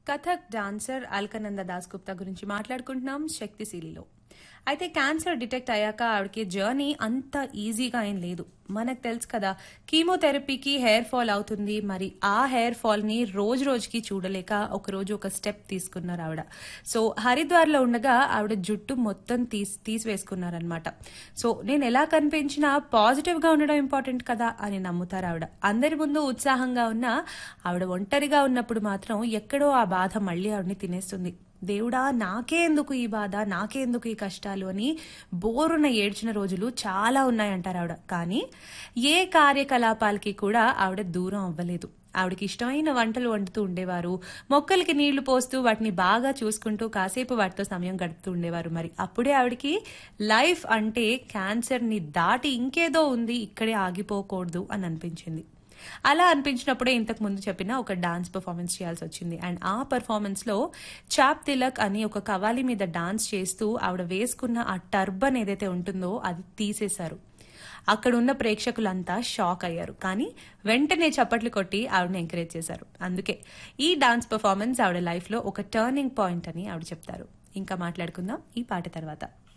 Kathak dancer Alkananda Das Gupta గురించి మాట్లాడుకుంటున్నాం శక్తిశీలిలో అయితే క్యాన్సర్ డిటెక్ట్ అయ్యాక ఆవిడకి జర్నీ అంత ఈజీగా ఏం లేదు మనకు తెలుసు కదా కీమోథెరపీకి హెయిర్ ఫాల్ అవుతుంది మరి ఆ హెయిర్ ఫాల్ ని రోజు రోజుకి చూడలేక ఒక రోజు ఒక స్టెప్ తీసుకున్నారు ఆవిడ సో హరిద్వార్లో ఉండగా ఆవిడ జుట్టు మొత్తం తీసి తీసివేసుకున్నారనమాట సో నేను ఎలా కనిపించినా పాజిటివ్ గా ఉండడం ఇంపార్టెంట్ కదా అని నమ్ముతారు ఆవిడ అందరి ముందు ఉత్సాహంగా ఉన్నా ఆవిడ ఒంటరిగా ఉన్నప్పుడు మాత్రం ఎక్కడో ఆ బాధ మళ్ళీ ఆవిడని తినేస్తుంది దేవుడా నాకే ఎందుకు ఈ బాధ నాకే ఎందుకు ఈ కష్టాలు అని బోరున ఏడ్చిన రోజులు చాలా ఉన్నాయంటారు ఆవిడ కానీ ఏ కార్యకలాపాలకి కూడా ఆవిడ దూరం అవ్వలేదు ఆవిడకి ఇష్టమైన వంటలు వండుతూ ఉండేవారు మొక్కలకి నీళ్లు పోస్తూ వాటిని బాగా చూసుకుంటూ కాసేపు వాటితో సమయం గడుపుతూ ఉండేవారు మరి అప్పుడే ఆవిడకి లైఫ్ అంటే క్యాన్సర్ ని దాటి ఇంకేదో ఉంది ఇక్కడే ఆగిపోకూడదు అని అనిపించింది అలా అనిపించినప్పుడే ఇంతకు ముందు చెప్పిన ఒక డాన్స్ పర్ఫార్మెన్స్ చేయాల్సి వచ్చింది అండ్ ఆ పర్ఫార్మెన్స్ లో చాప్ తిలక్ అని ఒక కవాలి మీద డాన్స్ చేస్తూ ఆవిడ వేసుకున్న ఆ టర్బన్ ఏదైతే ఉంటుందో అది తీసేశారు అక్కడ ఉన్న ప్రేక్షకులంతా షాక్ అయ్యారు కానీ వెంటనే చప్పట్లు కొట్టి ఆవిడని ఎంకరేజ్ చేశారు అందుకే ఈ డాన్స్ పర్ఫార్మెన్స్ ఆవిడ లైఫ్ లో ఒక టర్నింగ్ పాయింట్ అని ఆవిడ చెప్తారు ఇంకా మాట్లాడుకుందాం ఈ పాట తర్వాత